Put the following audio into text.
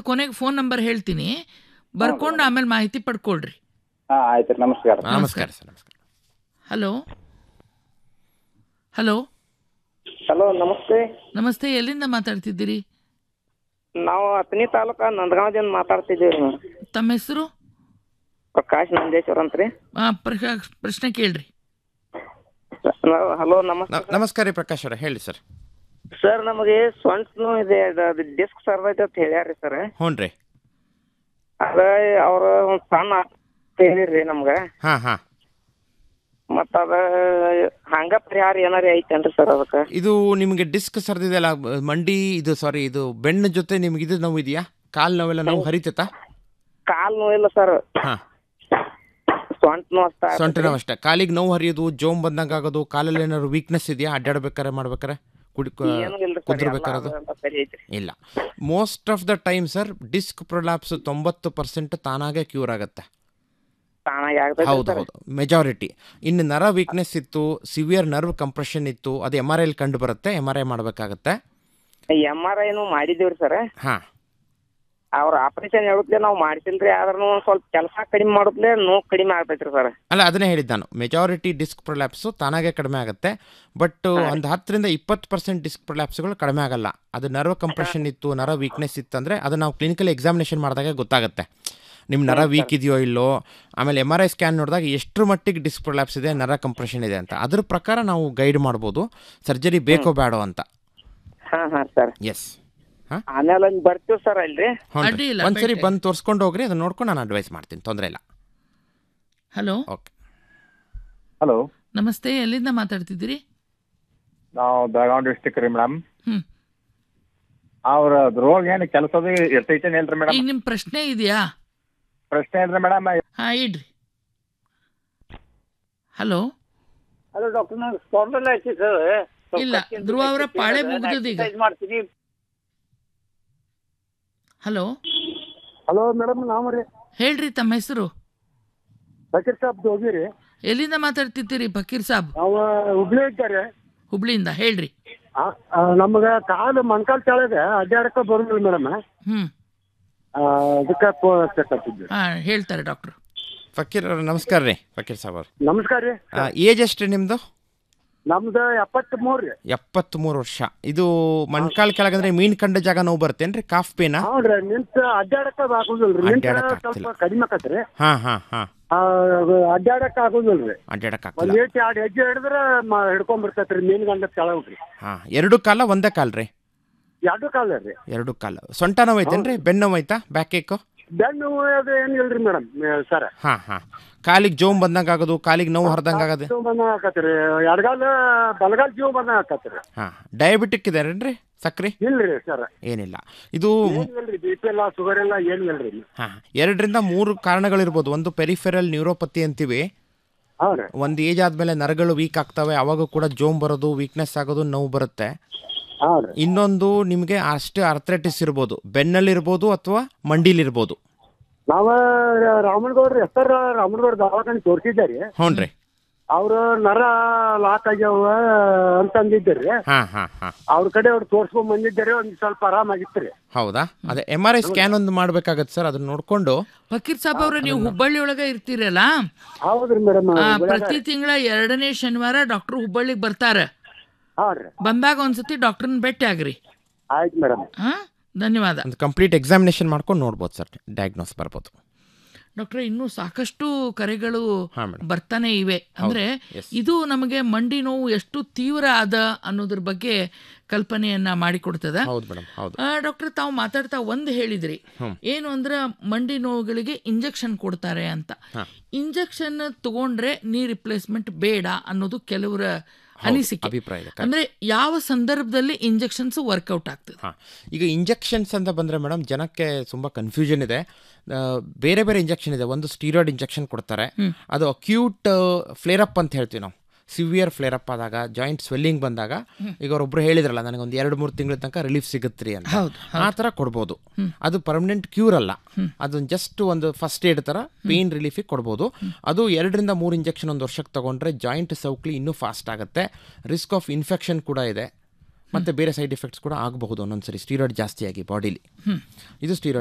ಡಾಕ್ಟರ್ದು ಕೊನೆಗೆ phone number ಹೇಳ್ತೀನಿ ಬರ್ಕೊಂಡು ಆಮೇಲೆ ಮಾಹಿತಿ ಪಡ್ಕೊಳ್ರಿ ಹಾ ಆಯ್ತು ನಮಸ್ಕಾರ ನಮಸ್ಕಾರ ಸರ್ ನಮಸ್ಕಾರ ಹಲೋ ಹಲೋ ಹಲೋ ನಮಸ್ತೆ ನಮಸ್ತೆ ಎಲ್ಲಿಂದ ಮಾತಾಡ್ತಿದ್ದೀರಿ ನಾವು ಹತ್ತನೇ ತಾಲೂಕ ನಂದಗಾಂವದಿಂದ ಮಾತಾಡ್ತಿದ್ದೀವಿ ರೀ ತಮ್ಮ ಹೆಸರು ಪ್ರಕಾಶ್ ನಂದೇಶ್ವರ್ ಅಂತ್ರಿ ಆ, ಪ್ರಕ- ಪ್ರಶ್ನೆ ಕೇಳ್ರಿ ನಾವು ಹಲೋ ನಮಸ್ತೆ ನ- ನಮಸ್ಕಾರ ರೀ ಪ್ರಕಾಶ್ ಅವರ ಹೇಳಿ ಸರ್ ಸರ್ ನಮಗೆ ಸೊಂಟ ನೋವು ಇದೆ ಡಿಸ್ಕ್ ಸರ್ದೈತೆ ಅಂತ ಹೇಳ್ಯಾರಿ ಸರ್ ಹ್ಞೂ ರೀ ಅದ ಅವ್ರ ಒಂದ್ ಸಣ್ಣ ಹೇಳಿರಿ ನಮ್ಗ ಹಾಂ ಹಾಂ ಮತ್ತ ಅದ ಹಂಗ ಪರಿಹಾರ ಏನಾರ ಐತೇನ್ರಿ ಸರ್ ಅದಕ್ಕ ಇದು ನಿಮಗೆ ಡಿಸ್ಕ್ ಸರ್ದಿದೆಯಲ್ಲ ಮಂಡಿ ಇದು ಸಾರಿ ಇದು ಬೆನ್ನ ಜೊತೆ ನಿಮ್ಗೆ ಇದು ನೋವು ಇದೆಯಾ ಕಾಲು ನೋವೆಲ್ಲ ನೋವು ಹರಿತೈತಾ ಕಾಲ್ ನೋವಿಲ್ಲ ಸರ್ ಹಾಂ ಸೊಂಟ ನೋವು ಅಷ್ಟ ಸೊಂಟ ನೋವು ಅಷ್ಟೇ ಕಾಲಿಗೆ ನೋವು ಹರಿಯೋದು ಜೋಮ್ ಬಂದಂಗೆ ಆಗೋದು ಕಾಲಲ್ಲಿ ಏನಾದ್ರು ವೀಕ್ನೆಸ್ ಇದೆಯಾ ಅಡ್ಡಾಡ್ಬೇಕಾರೆ ಮಾಡ್ಬೇಕಾರೆ ಕುಡಿ ಏನು ಇಲ್ರಿ ಸರ್ ಕುಂದಿರ್ಬೇಕಾರದು ಸರಿ ಐತ್ರಿ ಇಲ್ಲ most of the time sir disc prolapse ತೊಂಬತ್ತು ಪರ್ಸೆಂಟ್ ತಾನಾಗೆ ಕ್ಯೂರ್ ಆಗುತ್ತೆ ತಾನಾಗಿ ಆಗ್ತೈತಿ ಹೌದು ಸರ್ ಹೌದು ಮೆಜಾರಿಟಿ ಇನ್ನು ನರ ವೀಕ್ನೆಸ್ ಇತ್ತು ಸಿವಿಯರ್ ನರ್ವ್ ಕಂಪ್ರೆಷನ್ ಇತ್ತು ಅದು ಎಮ್ ಆರ್ ಐಲಿ ಕಂಡು ಬರುತ್ತೆ ಎಮ್ ಆರ್ ಐ ಮಾಡಬೇಕಾಗತ್ತೆ ಎಮ್ ಆರ್ ಐನು ಮಾಡಿದೀವ್ರಿ ಸರ್ ಹಾಂ ಅವ್ರ ಆಪರೇಷನ್ ಹೇಳುತ್ತಲೇ ನಾವು ಮಾಡ್ಸಿಲ್ರಿ ಆದ್ರೂ ಒಂದ್ ಸ್ವಲ್ಪ ಕೆಲಸ ಕಡಿಮೆ ಮಾಡುತ್ತಲೇ ನೋವು ಕಡಿಮೆ ಆಗ್ತೈತ್ರಿ ಸರ್ ಅಲ್ಲ ಅದನ್ನೇ ಹೇಳಿದ್ದು ನಾನು ಮೆಜಾರಿಟಿ ಡಿಸ್ಕ್ ಪ್ರೊಲ್ಯಾಪ್ಸು ತಾನಾಗೆ ಕಡಿಮೆ ಆಗುತ್ತೆ ಬಟ್ ಒಂದು ಹತ್ತರಿಂದ ಇಪ್ಪತ್ತು ಪರ್ಸೆಂಟ್ ಡಿಸ್ಕ್ ಪ್ರೊಲ್ಯಾಪ್ಸ್ಗಳು ಕಡಿಮೆ ಆಗಲ್ಲ ಅದು ನರ್ವ್ ಕಂಪ್ರೆಷನ್ ಇತ್ತು ನರ ವೀಕ್ನೆಸ್ ಇತ್ತು ಅಂದರೆ ಅದು ನಾವು ಕ್ಲಿನಿಕಲ್ ಎಕ್ಸಾಮಿನೇಷನ್ ಮಾಡಿದಾಗ ಗೊತ್ತಾಗುತ್ತೆ ನಿಮ್ಮ ನರ ವೀಕ್ ಇದೆಯೋ ಇಲ್ಲೋ ಆಮೇಲೆ ಎಮ್ ಆರ್ ಐ ಸ್ಕ್ಯಾನ್ ನೋಡಿದಾಗ ಎಷ್ಟು ಮಟ್ಟಿಗೆ ಡಿಸ್ಕ್ ಪ್ರೊಲ್ಯಾಪ್ಸ್ ಇದೆ ನರ ಕಂಪ್ರೆಷನ್ ಇದೆ ಅಂತ ಅದ್ರ ಪ್ರಕಾರ ನಾವು ಗೈಡ್ ಮಾಡ್ಬೋದು ಸರ್ಜರಿ ಬೇಕೋ ಬೇಡೋ ಅಂತ ಹಾ ಹಾ ಸರ್ ಎಸ್ ಹಾಂ ಆಮೇಲೆ ಅಲ್ಲಿ ಬರ್ತೀವಿ ಸರ್ ಅಲ್ರಿ ಅಡ್ಡಿ ಇಲ್ಲ, ಒಂದ್ಸರಿ ಬೇಟೆ. ಬಂದು ತೋರಿಸ್ಕೊಂಡು ಹೋಗ್ರಿ ಅದನ್ನ ನೋಡ್ಕೊಂಡು ನಾನು ಅಡ್ವೈಸ್ ಮಾಡ್ತೀನಿ ತೊಂದರೆ ಇಲ್ಲ ಹಲೋ ಓಕೆ ಹಲೋ ನಮಸ್ತೆ ಎಲ್ಲಿಂದ ಮಾತಾಡ್ತಿದ್ದೀರಿ ನಾವು ಬೆಳಗಾವಿ ಡಿಸ್ಟಿಕ್ ರೀ ಮೇಡಮ್ ಹ್ಮ್ ಅವ್ರ ರೋಗ ಏನು ಕೆಲಸದ ಇರ್ತೈತೇನ್ ಇಲ್ರಿ ಮೇಡಮ್ ಈಗ ನಿಮ್ಮ ಪ್ರಶ್ನೆ ಇದೆಯಾ ಪ್ರಶ್ನೆ ಏನ್ರಿ ಮೇಡಮ್ ಹಾ ಇಡ್ರಿ ಹಲೋ ಹಲೋ ಡಾಕ್ಟರ್ ನಾನು ಸ್ಪಾಂಡಲ್ ಐತಿ ಸರ್ ಇಲ್ಲ, ಧ್ರುವ ಅವರ ಪಾಳೆ ಮುಗ್ದದ ಈಗ. ಮಾಡ್ತೀನಿ ಹಲೋ ಹಲೋ ಮೇಡಮ್ ನಾವು ರೀ ಹೇಳ್ರಿ ತಮ್ಮ ಹೆಸರು ಬಕೀರ್ ಸಾಬ್ ಹೋಗಿರಿ ಎಲ್ಲಿಂದ ಮಾತಾಡ್ತಿದ್ದೀರಿ ಫಕೀರ್ ಸಾಬ್ ನಾವು ಹುಬ್ಳಿ ಇದ್ದಾರೆ ಹುಬ್ಳಿಯಿಂದ ಹೇಳ್ರಿ ನಮ್ಗೆ ಕಾಲು ಮೊಣಕಾಲು ಕೆಳಗೆ ಅಡ್ಡಾಡಕ್ಕೆ ಬರೋದಿಲ್ಲ ಮೇಡಮ್ ಹ್ಮ್ ಅದಕ್ಕೆ ಫೋನ್ ಹಚ್ಚಕತ್ತಿದ್ವಿ ಹಾ ಹೇಳ್ತಾರೆ ಡಾಕ್ಟ್ರು ಫಕೀರ್ ಅವ್ರೆ ನಮಸ್ಕಾರ ರೀ ಫಕೀರ್ ಸಾಬ್ ಅವ್ರು ನಮಸ್ಕಾರ ರೀ ಏಜ್ ಎಷ್ಟು ನಿಮ್ಮದು ನಮ್ದು ಎಪ್ಪತ್ಮೂರು ರೀ ಎಪ್ಪತ್ತ್ಮೂರು ವರ್ಷ ಇದು ಮೊಣ್ಕಾಲ್ ಕೆಳಗಂದ್ರೆ ಮೀನ್ ಕಂಡ ಜಾಗ ನೋವು ಬರ್ತೇನ್ರಿ ಕಾಫ್ ಪೇನಾ ಹೌದ್ರಿ ನಿಂತ ಅಡ್ಡಾಡಕ್ಕೆ ಆಗುದಿಲ್ಲ ರೀ ನಿಂತ ಅಡ್ಡಾಡಕ್ ಸ್ವಲ್ಪ ಆಗ್ತಿಲ್ಲ. ಕಡಿಮೆ ಆಕತ್ರಿ ಹಾ ಹಾ ಹಾ ಅಡ್ಡಾಡಕ್ಕೆ ಆಗುದಿಲ್ಲ ರೀ ಅಡ್ಡಾಡಕ್ ಒಂದ್ ಆಗ್ತಿಲ್ಲ ಏಟ್ ಎರಡು ಹೆಜ್ಜೆ ಹಿಡಿದ್ರೆ ಹಿಡ್ಕೊಂಡ್ ಬಿಡ್ತೈತ್ರಿ ಮೀನ್ ಗಂಡ ಕೆಳಗ್ರಿ ಹಾ ಎರಡು ಕಾಲ ಒಂದೇ ಕಾಲ್ ರೀ ಎರಡು ಕಾಲ ರೀ ಎರಡು ಕಾಲ ಸೊಂಟ ನೋವು ಐತೇನ್ರಿ ಬೆನ್ನು ನೋವು ಐತಾ ಬ್ಯಾಕ್ ಏಕು ಬೆನ್ನು ಅದು ಏನಿಲ್ರಿ ಮೇಡಮ್ ಸರ್ ಹಾ ಹಾ ಕಾಲಿಗೆ ಜೋಮ್ ಬಂದಂಗ ಆಗೋದು ಕಾಲಿಗೆ ನೋವು ಹರಿದಂಗ ಆಗೋದು ಜೀವ ಬಂದಂಗ ಆಕತ್ರಿ ಎಡಗಾಲ ಬಲಗಾಲ ಜೀವ ಬಂದಂಗ ಆಕತ್ರಿ ಹಾ ಡಯಾಬಿಟಿಕ್ ಇದೇನ್ರಿ ಸಕ್ರಿ ಇಲ್ರಿ ಸರ್ ಏನಿಲ್ಲ ಇದು ಏನಿಲ್ರಿ ಬಿ ಪಿ ಎಲ್ಲ ಶುಗರ್ ಎಲ್ಲ ಏನಿಲ್ರಿ ಹಾ ಎರಡರಿಂದ ಮೂರು ಕಾರಣಗಳಿರ್ಬೋದು ಒಂದು ಪೆರಿಫೆರಲ್ ನ್ಯೂರೋಪತಿ ಅಂತೀವಿ ಹೌದ್ರಿ ಒಂದು ಏಜ್ ಆದ್ಮೇಲೆ ನರಗಳು ವೀಕ್ ಆಗ್ತವೆ ಅವಾಗ ಕೂಡ ಜೋಮ್ ಬರೋದು ವೀಕ್ನೆಸ್ ಆಗೋದು ನೋವು ಬರುತ್ತೆ ಹೌದ್ರಿ ಇನ್ನೊಂದು ನಿಮಗೆ ಅಷ್ಟೇ ಅರ್ಥ್ರೈಟಿಸ್ ಇರ್ಬೋದು ಬೆನ್ನಲ್ಲಿರ್ಬೋದು ಅಥವಾ ಮಂಡಿಲಿರ್ಬೋದು ನಾವ ರಾಮನಗೌಡ್ರ ಹೆಸರು ರಾಮನಗೌಡ ದವಾಖಾನೆ ತೋರಿಸಿದ್ದಾರಿ ಹ್ಞೂ ರೀ ಅವ್ರು ನರ ಲಾಕ್ ಆಗ್ಯಾವ ಅಂತಂದಿದ್ದರಿ ಹಾ ಹಾ ಹಾ ಅವ್ರ ಕಡೆ ಅವ್ರು ತೋರ್ಸ್ಕೊಂಡ್ ಬಂದಿದ್ದಾರೆ ಒಂದ್ ಸ್ವಲ್ಪ ಆರಾಮಾಗಿತ್ರಿ ಹೌದಾ ಅದೇ ಎಮ್ ಆರ್ ಐ ಸ್ಕ್ಯಾನ್ ಒಂದು ಮಾಡ್ಬೇಕಾಗತ್ತೆ ಸರ್ ಅದನ್ನ ನೋಡ್ಕೊಂಡು ಫಕೀರ್ ಸಾಬ್ ಅವ್ರೆ ನೀವು ಹುಬ್ಬಳ್ಳಿ ಒಳಗೆ ಇರ್ತೀರಲ್ಲ ಹೌದ್ರಿ ಮೇಡಮ್ ಆ, ಪ್ರತಿ ತಿಂಗಳ ಎರಡನೇ ಶನಿವಾರ ಡಾಕ್ಟರ್ ಹುಬ್ಬಳ್ಳಿಗೆ ಬರ್ತಾರೆ ಹೌದ್ರಿ ಬಂದಾಗ ಒಂದ್ಸತಿ ಡಾಕ್ಟರ್ನ ಭೇಟಿ ಆಗ್ರಿ ಆಯ್ತು ಮೇಡಮ್ ಹಾ ಧನ್ಯವಾದ ಒಂದು ಕಂಪ್ಲೀಟ್ ಎಕ್ಸಾಮಿನೇಷನ್ ಮಾಡ್ಕೊಂಡು ನೋಡ್ಬೋದು ಸರ್ ಡಯಾಗ್ನೋಸ್ ಬರ್ಬೋದು ಡಾಕ್ಟ್ರೆ ಇನ್ನೂ ಸಾಕಷ್ಟು ಕರೆಗಳು ಹಾ, ಮೇಡಮ್. ಬರ್ತಾನೆ ಇವೆ ಅಂದ್ರೆ yes. ಇದು ನಮಗೆ ಮಂಡಿ ನೋವು ಎಷ್ಟು ತೀವ್ರ ಆದ ಅನ್ನೋದ್ರ ಬಗ್ಗೆ ಕಲ್ಪನೆಯನ್ನ ಮಾಡಿಕೊಡ್ತದ ಹೌದು ಮೇಡಮ್ ಹೌದು ಆ, ಡಾಕ್ಟರ್ ತಾವು ಮಾತಾಡ್ತಾ ಒಂದು ಹೇಳಿದ್ರಿ ಏನು ಅಂದ್ರೆ ಮಂಡಿ ನೋವುಗಳಿಗೆ ಇಂಜೆಕ್ಷನ್ ಕೊಡ್ತಾರೆ ಅಂತ ಇಂಜೆಕ್ಷನ್ ತಗೊಂಡ್ರೆ ನೀ ರಿಪ್ಲೇಸ್ಮೆಂಟ್ ಬೇಡ ಅನ್ನೋದು ಕೆಲವರ ಅನಿಸಿಕೆ ಅಭಿಪ್ರಾಯ ಇದೆ, correct. ಅಂದ್ರೆ ಯಾವ ಸಂದರ್ಭದಲ್ಲಿ ಇಂಜೆಕ್ಷನ್ಸ್ ವರ್ಕೌಟ್ ಆಗ್ತದೆ ಹಾಂ ಈಗ ಇಂಜೆಕ್ಷನ್ಸ್ ಅಂತ ಬಂದರೆ ಮೇಡಮ್ ಜನಕ್ಕೆ ತುಂಬ ಕನ್ಫ್ಯೂಷನ್ ಇದೆ ಆ, ಬೇರೆ ಬೇರೆ ಇಂಜೆಕ್ಷನ್ ಇದೆ ಒಂದು ಸ್ಟೀರಾಯ್ಡ್ ಇಂಜೆಕ್ಷನ್ ಕೊಡ್ತಾರೆ ಅದು ಅಕ್ಯೂಟ್ ಫ್ಲೇರಪ್ ಅಂತ ಹೇಳ್ತೀವಿ ನಾವು ಸಿವಿಯರ್ ಫ್ಲೇರಪ್ ಆದಾಗ ಜಾಯಿಂಟ್ ಸ್ವೆಲ್ಲಿಂಗ್ ಬಂದಾಗ ಈಗ ಅವರೊಬ್ರು ಹೇಳಿದ್ರಲ್ಲ ನನಗೆ ಒಂದು ಎರಡು ಮೂರು ತಿಂಗಳ ತನಕ ರಿಲೀಫ್ ಸಿಗುತ್ತ್ರಿ ಅಂತ ಹೌದು, ಆ ಥರ ಕೊಡ್ಬೋದು ಅದು ಪರ್ಮನೆಂಟ್ ಕ್ಯೂರ್ ಅಲ್ಲ ಅದು ಜಸ್ಟ್ ಒಂದು ಫಸ್ಟ್ ಏಡ್ ಥರ ಪೇನ್ ರಿಲೀಫಿಗೆ ಕೊಡ್ಬೋದು ಅದು ಎರಡರಿಂದ ಮೂರು ಇಂಜೆಕ್ಷನ್ ಒಂದು ವರ್ಷಕ್ಕೆ ತಗೊಂಡ್ರೆ ಜಾಯಿಂಟ್ ಸೌಕ್ಲಿ ಇನ್ನೂ ಫಾಸ್ಟ್ ಆಗುತ್ತೆ ರಿಸ್ಕ್ ಆಫ್ ಇನ್ಫೆಕ್ಷನ್ ಕೂಡ ಇದೆ ಮತ್ತು ಬೇರೆ ಸೈಡ್ ಎಫೆಕ್ಟ್ಸ್ ಕೂಡ ಆಗಬಹುದು ಒಂದೊಂದ್ಸರಿ ಸ್ಟೀರಾಯ್ಡ್ ಜಾಸ್ತಿಯಾಗಿ ಬಾಡಿಲಿ ಇದು ಸ್ಟೀರಾಯ್ಡ್